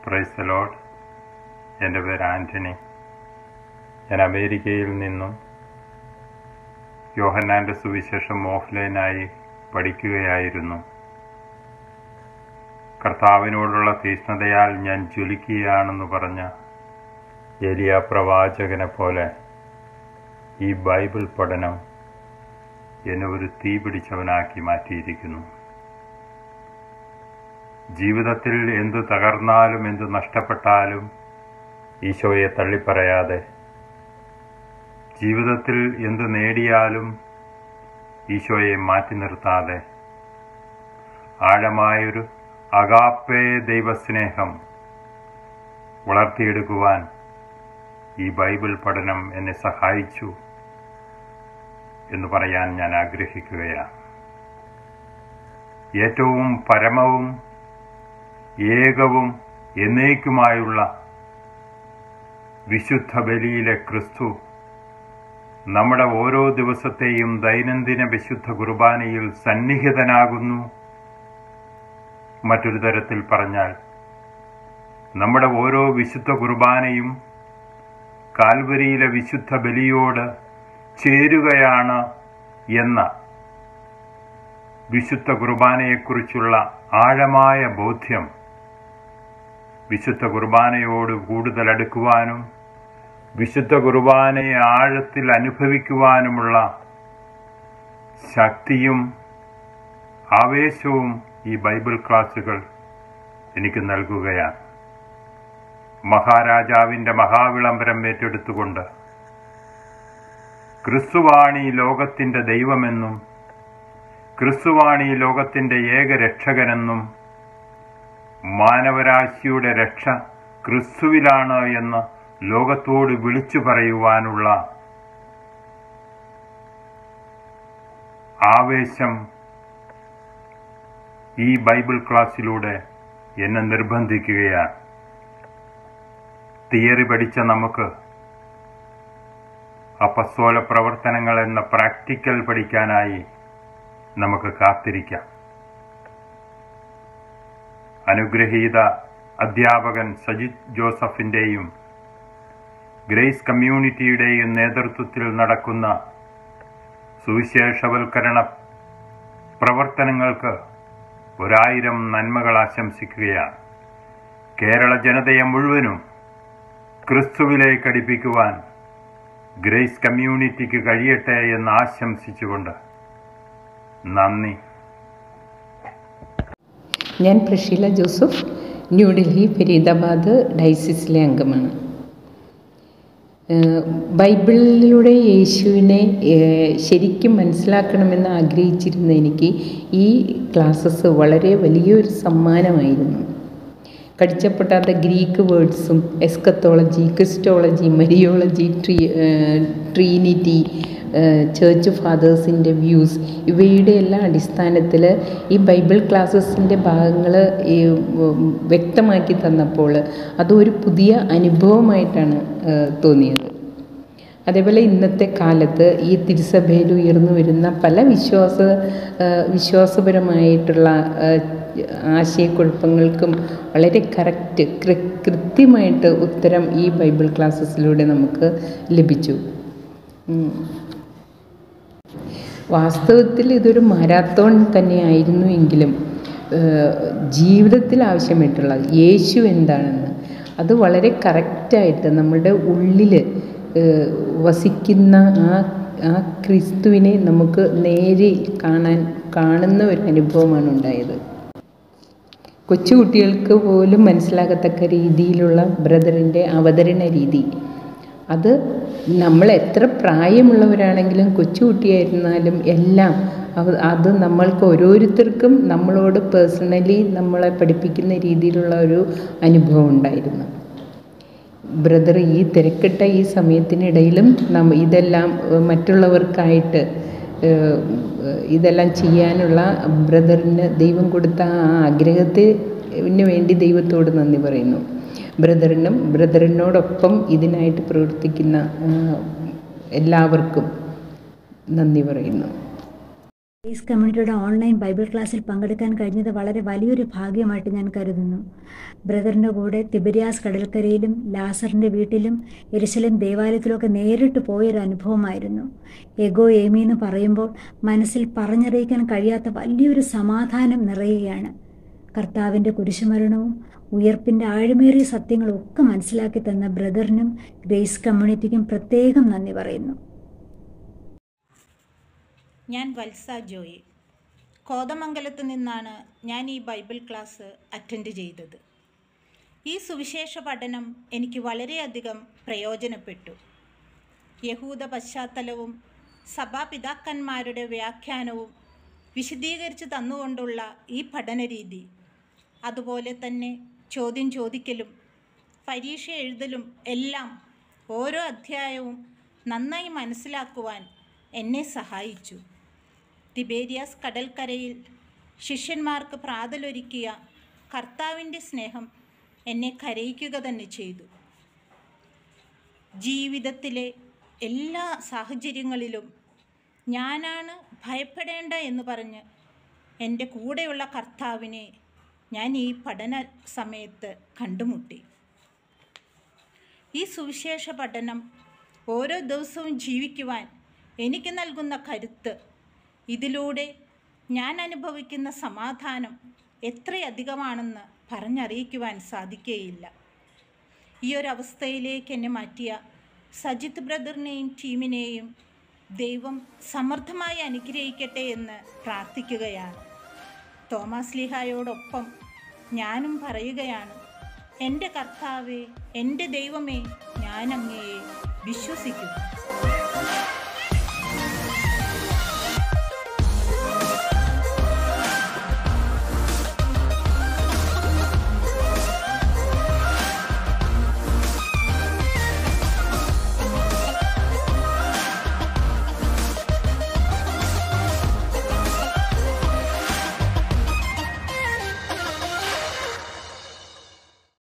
Price load എൻ്റെ പേര് ആൻ്റണി ഞാൻ അമേരിക്കയിൽ നിന്നും യോഹന്നാൻ്റെ സുവിശേഷം ഓഫ്ലൈനായി പഠിക്കുകയായിരുന്നു കർത്താവിനോടുള്ള തീഷ്ണതയാൽ ഞാൻ ജ്വലിക്കുകയാണെന്ന് പറഞ്ഞ എലിയ പ്രവാചകനെ പോലെ ഈ ബൈബിൾ പഠനം എന്നെ ഒരു തീ പിടിച്ചവനാക്കി മാറ്റിയിരിക്കുന്നു ജീവിതത്തിൽ എന്തു തകർന്നാലും എന്തു നഷ്ടപ്പെട്ടാലും ഈശോയെ തള്ളിപ്പറയാതെ ജീവിതത്തിൽ എന്തു നേടിയാലും ഈശോയെ മാറ്റി നിർത്താതെ ആഴമായൊരു അകാപ്പേ ദൈവസ്നേഹം വളർത്തിയെടുക്കുവാൻ ഈ ബൈബിൾ പഠനം എന്നെ സഹായിച്ചു എന്ന് പറയാൻ ഞാൻ ആഗ്രഹിക്കുകയാണ് ഏറ്റവും പരമവും ഏകവും എന്നേക്കുമായുള്ള വിശുദ്ധ ബലിയിലെ ക്രിസ്തു നമ്മുടെ ഓരോ ദിവസത്തെയും ദൈനംദിന വിശുദ്ധ കുർബാനയിൽ സന്നിഹിതനാകുന്നു മറ്റൊരു തരത്തിൽ പറഞ്ഞാൽ നമ്മുടെ ഓരോ വിശുദ്ധ കുർബാനയും കാൽവരിയിലെ വിശുദ്ധ ബലിയോട് ചേരുകയാണ് എന്ന വിശുദ്ധ കുർബാനയെക്കുറിച്ചുള്ള ആഴമായ ബോധ്യം വിശുദ്ധ കുർബാനയോട് കൂടുതൽ അടുക്കുവാനും വിശുദ്ധ കുർബാനയെ ആഴത്തിൽ അനുഭവിക്കുവാനുമുള്ള ശക്തിയും ആവേശവും ഈ ബൈബിൾ ക്ലാസുകൾ എനിക്ക് നൽകുകയാണ് മഹാരാജാവിൻ്റെ മഹാവിളംബരം ഏറ്റെടുത്തുകൊണ്ട് ക്രിസ്തുവാണി ലോകത്തിൻ്റെ ദൈവമെന്നും ക്രിസ്തുവാണി ലോകത്തിൻ്റെ ഏക രക്ഷകനെന്നും മാനവരാശിയുടെ രക്ഷ ക്രിസ്തുവിലാണ് എന്ന് ലോകത്തോട് വിളിച്ചു പറയുവാനുള്ള ആവേശം ഈ ബൈബിൾ ക്ലാസ്സിലൂടെ എന്നെ നിർബന്ധിക്കുകയാണ് തിയറി പഠിച്ച നമുക്ക് അപസ്വല പ്രവർത്തനങ്ങൾ എന്ന പ്രാക്ടിക്കൽ പഠിക്കാനായി നമുക്ക് കാത്തിരിക്കാം അനുഗ്രഹീത അധ്യാപകൻ സജിത് ജോസഫിൻ്റെയും ഗ്രേസ് കമ്മ്യൂണിറ്റിയുടെയും നേതൃത്വത്തിൽ നടക്കുന്ന സുവിശേഷവൽക്കരണ പ്രവർത്തനങ്ങൾക്ക് ഒരായിരം നന്മകൾ ആശംസിക്കുകയാണ് കേരള ജനതയെ മുഴുവനും ക്രിസ്തുവിലേക്ക് അടുപ്പിക്കുവാൻ ഗ്രേസ് കമ്മ്യൂണിറ്റിക്ക് കഴിയട്ടെ എന്ന് ആശംസിച്ചുകൊണ്ട് നന്ദി ഞാൻ പ്രഷീല ജോസഫ് ന്യൂഡൽഹി ഫരീദാബാദ് ഡൈസിസിലെ അംഗമാണ് ഏഹ് ബൈബിളിലൂടെ യേശുവിനെ ഏഹ് ശരിക്കും മനസ്സിലാക്കണമെന്ന് ആഗ്രഹിച്ചിരുന്ന എനിക്ക് ഈ ക്ലാസ്സസ് വളരെ വലിയൊരു സമ്മാനമായിരുന്നു കടിച്ചപ്പെട്ടാത്ത ഗ്രീക്ക് വേർഡ്സും എസ്കത്തോളജി ക്രിസ്റ്റോളജി മരിയോളജി ട്രീ ട്രീനിറ്റി ചേർച്ച് ഫാദേഴ്സിൻ്റെ വ്യൂസ് ഇവയുടെ എല്ലാം അടിസ്ഥാനത്തിൽ ഈ ബൈബിൾ ക്ലാസ്സസിൻ്റെ ഭാഗങ്ങൾ ഈ ഉം, വ്യക്തമാക്കി തന്നപ്പോൾ അതൊരു പുതിയ അനുഭവമായിട്ടാണ് ഏഹ്, തോന്നിയത് അതേപോലെ ഇന്നത്തെ കാലത്ത് ഈ തിരുസഭയിൽ ഉയർന്നു വരുന്ന പല വിശ്വാസ ആ, വിശ്വാസപരമായിട്ടുള്ള ആ, ആശയക്കുഴപ്പങ്ങൾക്കും വളരെ കറക്റ്റ് കൃത്യമായിട്ട് ഉത്തരം ഈ ബൈബിൾ ക്ലാസ്സസിലൂടെ നമുക്ക് ലഭിച്ചു ഉം. വാസ്തവത്തിൽ ഇതൊരു മാരാത്തോൺ തന്നെയായിരുന്നു എങ്കിലും ഏഹ്, ജീവിതത്തിൽ ആവശ്യമായിട്ടുള്ള യേശു എന്താണെന്ന് അത് വളരെ കറക്റ്റായിട്ട് നമ്മളുടെ ഉള്ളിൽ ഏഹ്, വസിക്കുന്ന ആ ആ ക്രിസ്തുവിനെ നമുക്ക് നേരെ കാണാൻ കാണുന്ന ഒരു അനുഭവമാണ് ഉണ്ടായത് കൊച്ചുകുട്ടികൾക്ക് പോലും മനസ്സിലാകത്തക്ക രീതിയിലുള്ള ബ്രദറിൻ്റെ അവതരണ രീതി അത് നമ്മൾ എത്ര പ്രായമുള്ളവരാണെങ്കിലും കൊച്ചുകുട്ടിയായിരുന്നാലും എല്ലാം അവ- അത് നമ്മൾക്ക് ഓരോരുത്തർക്കും നമ്മളോട് പേഴ്സണലി നമ്മളെ പഠിപ്പിക്കുന്ന രീതിയിലുള്ള ഒരു അനുഭവം ഉണ്ടായിരുന്നു ബ്രദർ ഈ തിരക്കിട്ട ഈ സമയത്തിനിടയിലും നമ്മ ഇതെല്ലാം ഏഹ്, മറ്റുള്ളവർക്കായിട്ട് ഏഹ്, ഇതെല്ലാം ചെയ്യാനുള്ള ബ്രദറിന് ദൈവം കൊടുത്ത ആ ആഗ്രഹത്തിന് വേണ്ടി ദൈവത്തോട് നന്ദി പറയുന്നു ബ്രദറിനും ബ്രദറിനോടൊപ്പം ഇതിനായിട്ട് പ്രവർത്തിക്കുന്ന ആ, എല്ലാവർക്കും നന്ദി പറയുന്നു ഗ്രേസ് കമ്മ്യൂണിറ്റിയുടെ ഓൺലൈൻ ബൈബിൾ ക്ലാസ്സിൽ പങ്കെടുക്കാൻ കഴിഞ്ഞത് വളരെ വലിയൊരു ഭാഗ്യമായിട്ട് ഞാൻ കരുതുന്നു ബ്രദറിൻ്റെ കൂടെ തിബരിയാസ് കടൽക്കരയിലും ലാസറിൻ്റെ വീട്ടിലും എരുശലേം ദേവാലയത്തിലൊക്കെ നേരിട്ട് പോയൊരു അനുഭവമായിരുന്നു എഗോ ഏമി എന്ന് പറയുമ്പോൾ മനസ്സിൽ പറഞ്ഞറിയിക്കാൻ കഴിയാത്ത വലിയൊരു സമാധാനം നിറയുകയാണ് കർത്താവിൻ്റെ കുരിശുമരണവും ഉയർപ്പിൻ്റെ ആഴമേറിയ സത്യങ്ങളും ഒക്കെ മനസ്സിലാക്കി തന്ന ബ്രദറിനും ഗ്രേസ് കമ്മ്യൂണിറ്റിക്കും പ്രത്യേകം നന്ദി പറയുന്നു ഞാൻ വത്സ ജോയി കോതമംഗലത്ത് നിന്നാണ് ഞാൻ ഈ ബൈബിൾ ക്ലാസ് അറ്റൻഡ് ചെയ്തത് ഈ സുവിശേഷ പഠനം എനിക്ക് വളരെയധികം പ്രയോജനപ്പെട്ടു യഹൂദ പശ്ചാത്തലവും സഭാപിതാക്കന്മാരുടെ വ്യാഖ്യാനവും വിശദീകരിച്ച് തന്നുകൊണ്ടുള്ള ഈ പഠനരീതി അതുപോലെ തന്നെ ചോദ്യം ചോദിക്കലും പരീക്ഷ എഴുതലും എല്ലാം ഓരോ അധ്യായവും നന്നായി മനസ്സിലാക്കുവാൻ എന്നെ സഹായിച്ചു തിബേരിയാസ് കടൽക്കരയിൽ ശിഷ്യന്മാർക്ക് പ്രാതലൊരുക്കിയ കർത്താവിൻ്റെ സ്നേഹം എന്നെ കരയിക്കുക തന്നെ ചെയ്തു ജീവിതത്തിലെ എല്ലാ സാഹചര്യങ്ങളിലും ഞാനാണ് ഭയപ്പെടേണ്ട എന്ന് പറഞ്ഞ് എൻ്റെ കൂടെയുള്ള കർത്താവിനെ ഞാൻ ഈ പഠന സമയത്ത് കണ്ടുമുട്ടി ഈ സുവിശേഷ പഠനം ഓരോ ദിവസവും ജീവിക്കുവാൻ എനിക്ക് നൽകുന്ന കരുത്ത് ഇതിലൂടെ ഞാൻ അനുഭവിക്കുന്ന സമാധാനം എത്രയധികമാണെന്ന് പറഞ്ഞറിയിക്കുവാൻ സാധിക്കുകയില്ല ഈ ഒരു അവസ്ഥയിലേക്ക് എന്നെ മാറ്റിയ സജിത് ബ്രദറിനെയും ടീമിനെയും ദൈവം സമർത്ഥമായി അനുഗ്രഹിക്കട്ടെ എന്ന് പ്രാർത്ഥിക്കുകയാണ് തോമസ് ലീഹായോടൊപ്പം ഞാനും പറയുകയാണ് എൻ്റെ കർത്താവെ എൻ്റെ ദൈവമേ ഞാൻ അങ്ങയെ വിശ്വസിക്കുന്നു